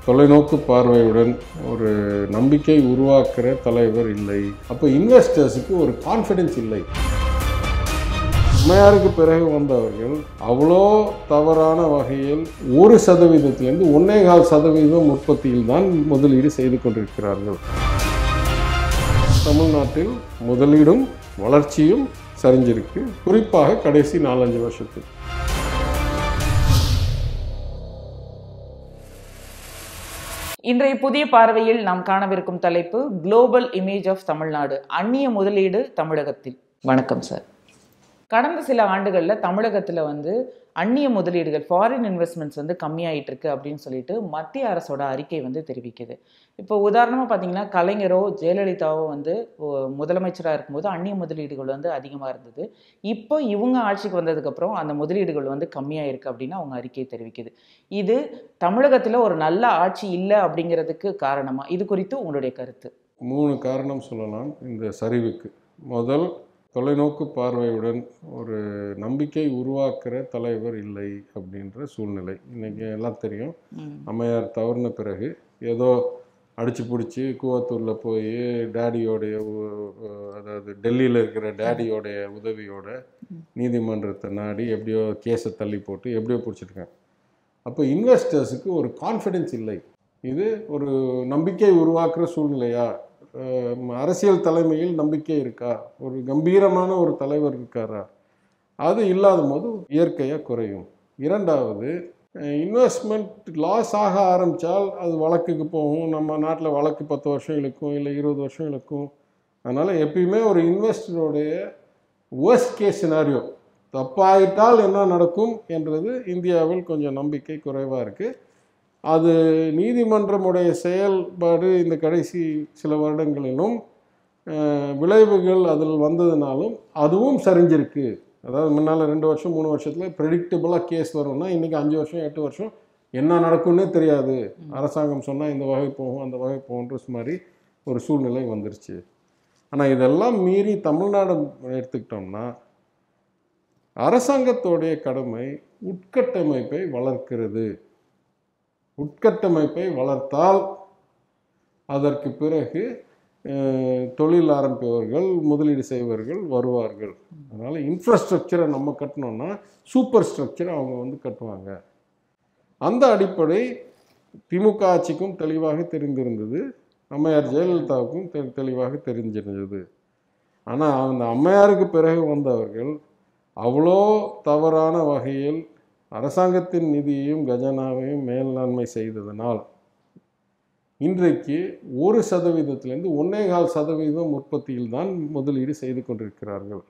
தொலைநோக்கு பார்வையுடன் ஒரு நம்பிக்கை உருவாக்குற தலைவர் இல்லை அப்போ இன்வெஸ்டர்ஸுக்கு ஒரு கான்ஃபிடென்ஸ் இல்லை அம்மையாருக்கு பிறகு வந்தவர்கள் அவ்வளோ தவறான வகையில் ஒரு சதவீதத்திலிருந்து ஒன்னே கால் சதவீதம் உற்பத்தியில் தான் முதலீடு செய்து கொண்டிருக்கிறார்கள் தமிழ்நாட்டில் முதலீடும் வளர்ச்சியும் சரிஞ்சிருக்கு குறிப்பாக கடைசி நாலஞ்சு வருஷத்துக்கு இன்றைய புதிய பார்வையில் நாம் காணவிருக்கும் தலைப்பு குளோபல் இமேஜ் ஆஃப் தமிழ்நாடு அந்நிய முதலீடு தமிழகத்தில் வணக்கம் சார் கடந்த சில ஆண்டுகளில் தமிழகத்தில் வந்து அந்நிய முதலீடுகள் ஃபாரின் இன்வெஸ்ட்மெண்ட்ஸ் வந்து கம்மியாயிட்டு இருக்கு அப்படின்னு சொல்லிட்டு மத்திய அரசோட அறிக்கை வந்து தெரிவிக்குது இப்போ உதாரணமாக பார்த்தீங்கன்னா கலைஞரோ ஜெயலலிதாவோ வந்து முதலமைச்சராக இருக்கும்போது அந்நிய முதலீடுகள் வந்து அதிகமாக இருந்தது இப்போ இவங்க ஆட்சிக்கு வந்ததுக்கப்புறம் அந்த முதலீடுகள் வந்து கம்மியாக இருக்கு அப்படின்னு அவங்க அறிக்கை தெரிவிக்குது இது தமிழகத்தில் ஒரு நல்ல ஆட்சி இல்லை அப்படிங்கிறதுக்கு காரணமா இது குறித்து உங்களுடைய கருத்து மூணு காரணம் சொல்லலாம் இந்த சரிவுக்கு முதல் தொலைநோக்கு பார்வையுடன் ஒரு நம்பிக்கை உருவாக்குற தலைவர் இல்லை அப்படின்ற சூழ்நிலை இன்னைக்கு எல்லாம் தெரியும் அம்மையார் தவறின பிறகு ஏதோ அடிச்சு பிடிச்சி கூவத்தூரில் போய் டேடியோடைய உ- உ- அதாவது டெல்லியில் இருக்கிற டேடியோடைய உதவியோட நீதிமன்றத்தை நாடி எப்படியோ கேஸை தள்ளி போட்டு எப்படியோ பிடிச்சிருக்காங்க அப்போ இன்வெஸ்டர்ஸுக்கு ஒரு கான்ஃபிடென்ஸ் இல்லை இது ஒரு நம்பிக்கை உருவாக்குற சூழ்நிலையா அஹ் அரசியல் தலைமையில் நம்பிக்கை இருக்கா ஒரு கம்பீரமான ஒரு தலைவர் இருக்காரா அது இல்லாத போது இயற்கையாக குறையும் இரண்டாவது இன்வெஸ்ட்மெண்ட் லாஸ் ஆக ஆரம்பித்தால் அது வழக்குக்கு போகும் நம்ம நாட்டில் வழக்கு பத்து வருஷம் இழுக்கும் இல்லை இருபது வருஷம் இழுக்கும் அதனால் எப்பயுமே ஒரு இன்வெஸ்டருடைய worst கேஸ் சினாரியோ தப்பாயிட்டால் என்ன நடக்கும் என்றது இந்தியாவில் கொஞ்சம் நம்பிக்கை குறைவாக இருக்குது அது நீதிமன்றமுடைய செயல்பாடு இந்த கடைசி சில வருடங்களிலும் அஹ், விளைவுகள் அதில் வந்ததுனாலும் அதுவும் சரிஞ்சிருக்கு அதாவது முன்னால் ரெண்டு வருஷம் மூணு வருஷத்தில் ப்ரெடிக்டபுளாக கேஸ் வரும்னா இன்றைக்கி அஞ்சு வருஷம் எட்டு வருஷம் என்ன நடக்கும்னே தெரியாது அரசாங்கம் சொன்னால் இந்த வகை போகும் அந்த வகை போகுன்ற மாதிரி ஒரு சூழ்நிலை வந்துருச்சு ஆனால் இதெல்லாம் மீறி தமிழ்நாடு எடுத்துக்கிட்டோம்னா அரசாங்கத்தோடைய கடமை உட்கட்டமைப்பை வளர்க்கிறது உட்கட்டமைப்பை வளர்த்தால் அதற்கு பிறகு அஹ், தொழில் ஆரம்பிப்பவர்கள் முதலீடு செய்வர்கள் வருவார்கள் அதனால் இன்ஃப்ராஸ்ட்ரக்சரை நம்ம கட்டினோம்னா சூப்பர் ஸ்ட்ரக்சரை அவங்க வந்து கட்டுவாங்க அந்த அடிப்படை திமுக ஆட்சிக்கும் தெளிவாக தெரிந்திருந்தது அம்மையார் ஜெயலலிதாவுக்கும் தெ தெளிவாக தெரிஞ்சிருந்தது ஆனால் அந்த அம்மையாருக்கு பிறகு வந்தவர்கள் அவ்வளோ தவறான வகையில் அரசாங்கத்தின் நிதியையும் கஜனாவையும் மேலாண்மை செய்ததனால் இன்றைக்கு ஒரு சதவீதத்திலிருந்து ஒன்னே கால் சதவீதம் உற்பத்தியில் தான் முதலீடு செய்து கொண்டிருக்கிறார்கள்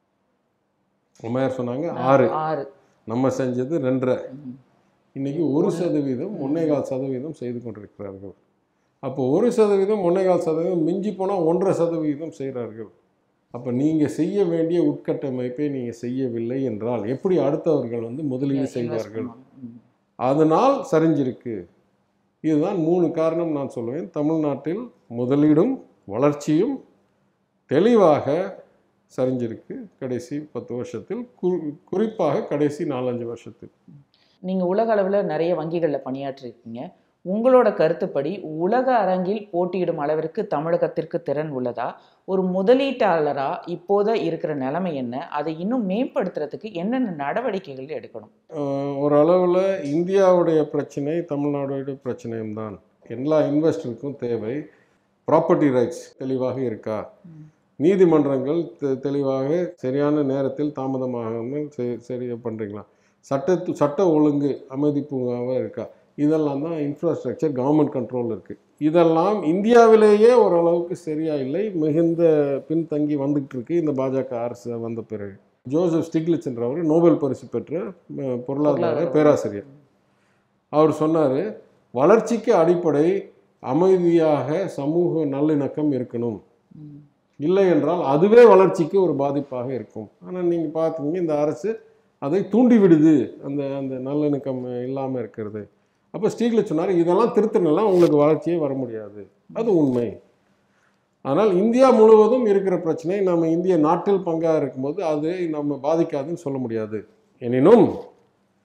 அம்மையார் சொன்னாங்க ஆறு ஆறு நம்ம செஞ்சது ரெண்டரை இன்னைக்கு ஒரு சதவீதம் ஒன்னே கால் சதவீதம் செய்து கொண்டிருக்கிறார்கள் அப்போ ஒரு சதவீதம் ஒன்னே கால் சதவீதம் மிஞ்சி போனால் ஒன்றரை சதவீதம் செய்கிறார்கள் அப்போ நீங்கள் செய்ய வேண்டிய உட்கட்டமைப்பை நீங்கள் செய்யவில்லை என்றால் எப்படி அடுத்தவர்கள் வந்து முதலீடு செய்வார்கள் அதனால் சரிஞ்சிருக்கு இதுதான் மூணு காரணம் நான் சொல்லுவேன் தமிழ்நாட்டில் முதலீடும் வளர்ச்சியும் தெளிவாக சரிஞ்சிருக்கு கடைசி பத்து வருஷத்தில் கு- குறிப்பாக கடைசி நாலஞ்சு வருஷத்தில் நீங்க உலக அளவுல நிறைய வங்கிகள்ல பணியாற்றிருக்கீங்க உங்களோட கருத்துப்படி உலக அரங்கில் போட்டியிடும் அளவிற்கு தமிழகத்திற்கு திறன் உள்ளதா ஒரு முதலீட்டாளரா இப்போத இருக்கிற நிலைமை என்ன அதை இன்னும் மேம்படுத்துறதுக்கு என்னென்ன நடவடிக்கைகள் எடுக்கணும் அஹ், ஒரு அளவில் இந்தியாவுடைய பிரச்சனை தமிழ்நாடுடைய பிரச்சனையும் தான் எல்லா இன்வெஸ்டருக்கும் தேவை ப்ராப்பர்ட்டி ரைட்ஸ் தெளிவாக இருக்கா நீதிமன்றங்கள் தெ- தெளிவாக சரியான நேரத்தில் தாமதமாகாமல் செ- சரியா பண்ணுறீங்களா சட்ட சட்ட ஒழுங்கு அமைதி பூங்காவாக இருக்கா இதெல்லாம் தான் இன்ஃப்ராஸ்ட்ரக்சர் கவர்மெண்ட் கண்ட்ரோல் இருக்குது இதெல்லாம் இந்தியாவிலேயே ஓரளவுக்கு சரியா இல்லை மிகுந்த பின்தங்கி வந்துகிட்டு இருக்கு இந்த பாஜக அரசு வந்த பிறகு ஜோசப் ஸ்டிக்லிட்ஸ் என்றவர் நோபல் பரிசு பெற்ற அஹ், பொருளாதார பொருளாதார பேராசிரியர் அவர் சொன்னார் வளர்ச்சிக்கு அடிப்படை அமைதியாக சமூக நல்லிணக்கம் இருக்கணும் இல்லை என்றால் அதுவே வளர்ச்சிக்கு ஒரு பாதிப்பாக இருக்கும் ஆனால் நீங்கள் பார்த்தீங்க இந்த அரசு அதை தூண்டி விடுது அந்த அந்த நல்லிணக்கம் இல்லாமல் இருக்கிறது அப்போ ஸ்டீக்ல சொன்னார் இதெல்லாம் திருத்தினெல்லாம் உங்களுக்கு வளர்ச்சியே வர முடியாது அது உண்மை ஆனால் இந்தியா முழுவதும் இருக்கிற பிரச்சனை நம்ம இந்திய நாட்டில் பங்காக இருக்கும்போது அது நம்ம பாதிக்காதுன்னு சொல்ல முடியாது எனினும்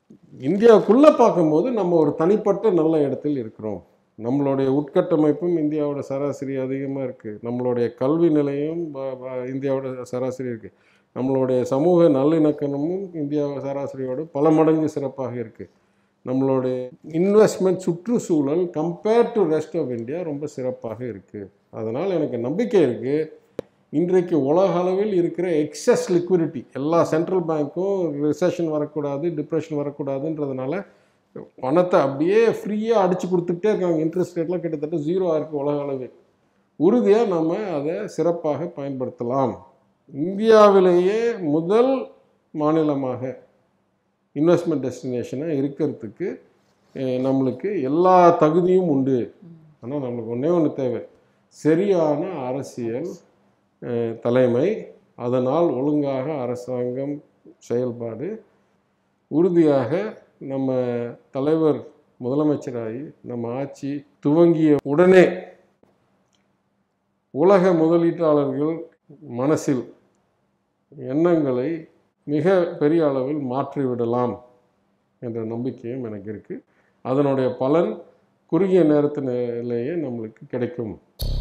இந்தியாவுக்குள்ளே பார்க்கும்போது நம்ம ஒரு தனிப்பட்ட நல்ல இடத்தில் இருக்கிறோம் நம்மளுடைய உட்கட்டமைப்பும் இந்தியாவோட சராசரி அதிகமாக இருக்குது நம்மளுடைய கல்வி நிலையம் ப- ப- இந்தியாவோட சராசரி இருக்குது நம்மளுடைய சமூக நல்லிணக்கணமும் இந்தியா சராசரியோட பல மடங்கு சிறப்பாக இருக்குது நம்மளுடைய இன்வெஸ்ட்மெண்ட் சுற்றுச்சூழல் compared to rest of India ரொம்ப சிறப்பாக இருக்குது அதனால் எனக்கு நம்பிக்கை இருக்குது இன்றைக்கு உலக அளவில் இருக்கிற எக்ஸஸ் லிக்விடிட்டி எல்லா சென்ட்ரல் பேங்க்கும் ரிசெஷன் வரக்கூடாது டிப்ரெஷன் வரக்கூடாதுன்றதுனால பணத்தை அப்படியே ஃப்ரீயாக அடிச்சு கொடுத்துட்டே இருக்காங்க இன்ட்ரெஸ்ட் ரேட்லாம் கிட்டத்தட்ட ஜீரோ இருக்குது உலக அளவில் உறுதியாக நம்ம அதை சிறப்பாக பயன்படுத்தலாம் இந்தியாவிலேயே முதல் மாநிலமாக இன்வெஸ்ட்மெண்ட் டெஸ்டினேஷனாக இருக்கிறதுக்கு அஹ், நம்மளுக்கு எல்லா தகுதியும் உண்டு ஆனால் நம்மளுக்கு ஒன்றே ஒன்று தேவை சரியான அரசியல் அஹ், தலைமை அதனால் ஒழுங்காக அரசாங்கம் செயல்பாடு உறுதியாக நம்ம தலைவர் முதலமைச்சராகி நம்ம ஆட்சி துவங்கிய உடனே உலக முதலீட்டாளர்கள் மனசில் எண்ணங்களை மிக பெரிய அளவில் மாற்றிவிடலாம் என்ற நம்பிக்கையும் எனக்கு இருக்குது அதனுடைய பலன் குறுகிய நேரத்திலேயே நம்மளுக்கு கிடைக்கும்